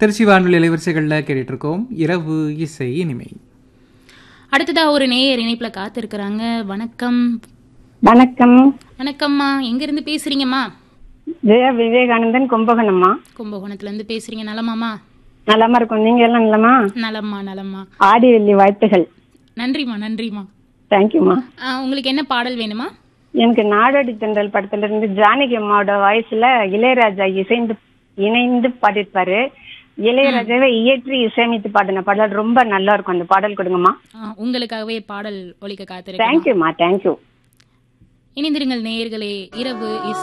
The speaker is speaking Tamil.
திருச்சி வானொலி அலைவரிசைகளில் கேட்டுட்டு இருக்கோம் இரவு இசை இனிமை அடுத்ததா ஒரு நேயர் இணைப்புல காத்திருக்கிறாங்க வணக்கம் வணக்கம் வணக்கம்மா எங்க இருந்து பேசுறீங்கம்மா ஜெயா விவேகானந்தன் கும்பகோணம்மா கும்பகோணத்துல இருந்து பேசுறீங்க நலமாமா நலமா இருக்கும் நீங்க எல்லாம் நலமா நலம்மா நலம்மா ஆடி வெள்ளி வாழ்த்துகள் நன்றிம்மா நன்றிம்மா தேங்க்யூம்மா ஆ, உங்களுக்கு என்ன பாடல் வேணுமா எனக்கு நாடோடி தென்றல் படத்துல இருந்து ஜானகி அம்மாவோட வாய்ஸ்ல இளையராஜா இசைந்து இணைந்து பாடிருப்பாரு இளையராஜாவை இயற்றி இசையமைத்து பாடின பாடல் ரொம்ப நல்லா இருக்கும் அந்த பாடல் கொடுங்கம்மா ஆ, உங்களுக்காகவே பாடல் ஒலிக்க காத்திருக்கேன் தேங்க்யூம்மா தேங்க்யூ இணைந்திருங்கள் நேயர்களே இரவு இசை